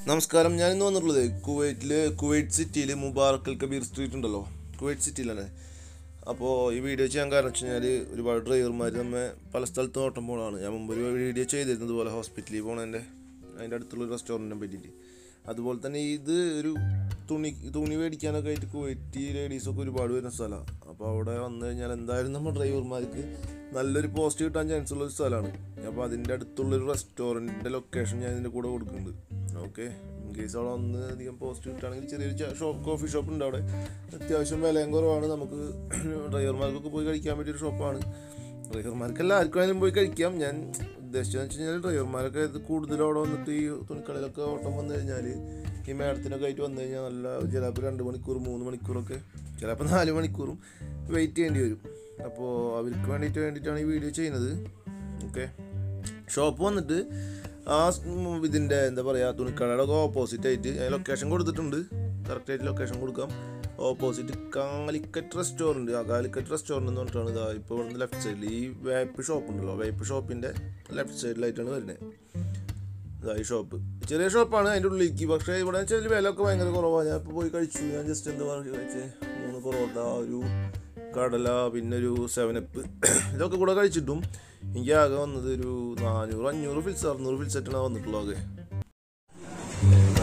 നമസ്കാരം ഞാൻ ഇന്ന് വന്നിട്ടുള്ളത് കുവൈറ്റിൽ കുവൈറ്റ് സിറ്റിയിൽ മുബാറക്കൽ കബീർ സ്ട്രീറ്റ് ഉണ്ടല്ലോ കുവൈറ്റ് സിറ്റിയിലാണ് അപ്പോൾ ഈ വീഡിയോ ചെയ്യാൻ കാരണം വെച്ച് കഴിഞ്ഞാൽ ഒരുപാട് ഡ്രൈവർമാർ നമ്മെ പല സ്ഥലത്ത് ഓട്ടം പോകണതാണ് ഞാൻ മുമ്പ് ഒരു വീഡിയോ ചെയ്തിരുന്നത് ഇതുപോലെ ഹോസ്പിറ്റലിൽ പോകണതിൻ്റെ അതിൻ്റെ അടുത്തുള്ള ഒരു റെസ്റ്റോറൻറ്റിനെ പറ്റിയിട്ട് അതുപോലെ തന്നെ ഇത് ഒരു തുണി തുണി മേടിക്കാനൊക്കെ ആയിട്ട് കുവൈറ്റ് ലേഡീസൊക്കെ ഒരുപാട് വരുന്ന സ്ഥലമാണ് അപ്പോൾ അവിടെ വന്നു കഴിഞ്ഞാൽ എന്തായാലും നമ്മൾ ഡ്രൈവർമാർക്ക് നല്ലൊരു പോസ്റ്റ് കിട്ടാൻ ചാൻസ് ഉള്ള ഒരു സ്ഥലമാണ് അപ്പോൾ അതിൻ്റെ അടുത്തുള്ളൊരു റെസ്റ്റോറൻറ്റിൻ്റെ ലൊക്കേഷൻ ഞാൻ ഇതിൻ്റെ കൂടെ കൊടുക്കുന്നുണ്ട് ഓക്കെ ഇൻ കേസ് അവിടെ ഒന്ന് അധികം പോസ്റ്റ് കിട്ടുകയാണെങ്കിൽ ചെറിയൊരു ഷോപ്പ് കോഫി ഷോപ്പ് ഉണ്ട് അവിടെ അത്യാവശ്യം വിലയും കുറവാണ് നമുക്ക് ഡ്രൈവർമാർക്കൊക്കെ പോയി കഴിക്കാൻ പറ്റിയൊരു ഷോപ്പാണ് ഡ്രൈവർമാർക്കെല്ലാം ആർക്കും വേണമെങ്കിലും പോയി കഴിക്കാം ഞാൻ ഉദ്ദേശിച്ചതെന്ന് വെച്ച് കഴിഞ്ഞാൽ ഡ്രൈവർമാരൊക്കെ ഇത് കൂടുതൽ അവിടെ വന്നിട്ട് ഈ തുണിക്കടയിലൊക്കെ ഓട്ടം വന്നു കഴിഞ്ഞാൽ ഈ മേഡത്തിനൊക്കെ ആയിട്ട് വന്നു കഴിഞ്ഞാൽ നല്ല ചിലപ്പോൾ രണ്ട് മണിക്കൂർ മൂന്ന് മണിക്കൂറൊക്കെ ചിലപ്പോൾ നാല് മണിക്കൂറും വെയിറ്റ് ചെയ്യേണ്ടി വരും അപ്പോൾ അവർക്ക് വേണ്ടിയിട്ട് വേണ്ടിയിട്ടാണ് ഈ വീഡിയോ ചെയ്യുന്നത് ഓക്കെ ഷോപ്പ് വന്നിട്ട് ആ സ് ഉം ഇതിൻ്റെ എന്താ പറയുക തുണിക്കടയുടെ ഒക്കെ ഓപ്പോസിറ്റ് ആയിട്ട് ഞാൻ ലൊക്കേഷൻ കൊടുത്തിട്ടുണ്ട് കറക്റ്റായിട്ട് ലൊക്കേഷൻ കൊടുക്കാം ഓപ്പോസിറ്റ് കാലിക്കറ്റ് റെസ്റ്റോറൻറ്റ് ആ കാലിക്കറ്റ് റെസ്റ്റോറൻറ്റ് എന്ന് പറഞ്ഞിട്ടാണ് ഇതാ ഇപ്പോൾ ഇവിടുന്ന് ലെഫ്റ്റ് സൈഡിൽ ഈ വേപ്പ് ഷോപ്പ് ഉണ്ടല്ലോ വേപ്പ് ഷോപ്പിൻ്റെ ലെഫ്റ്റ് സൈഡിലായിട്ടാണ് വരുന്നത് ഇതാ ഈ ഷോപ്പ് ചെറിയ ഷോപ്പാണ് അതിൻ്റെ ഉള്ളിലേക്ക് പക്ഷേ ഇവിടെ വെച്ചാൽ വില ഒക്കെ ഭയങ്കര കുറവാണ് ഞാൻ ഇപ്പോൾ പോയി കഴിച്ചു ഞാൻ ജസ്റ്റ് എന്താ പറയുക കഴിച്ച് മൂന്ന് പൊറോട്ട ഒരു കടല പിന്നെ ഒരു സെവനപ്പ് ഇതൊക്കെ കൂടെ കഴിച്ചിട്ടും എനിക്ക് ആകെ വന്നത് ഒരു നാനൂറ് അഞ്ഞൂറ് ഫിൽസ് അറുന്നൂറ് ഫിൽസെറ്റാണ് വന്നിട്ടുള്ളത് ആകെ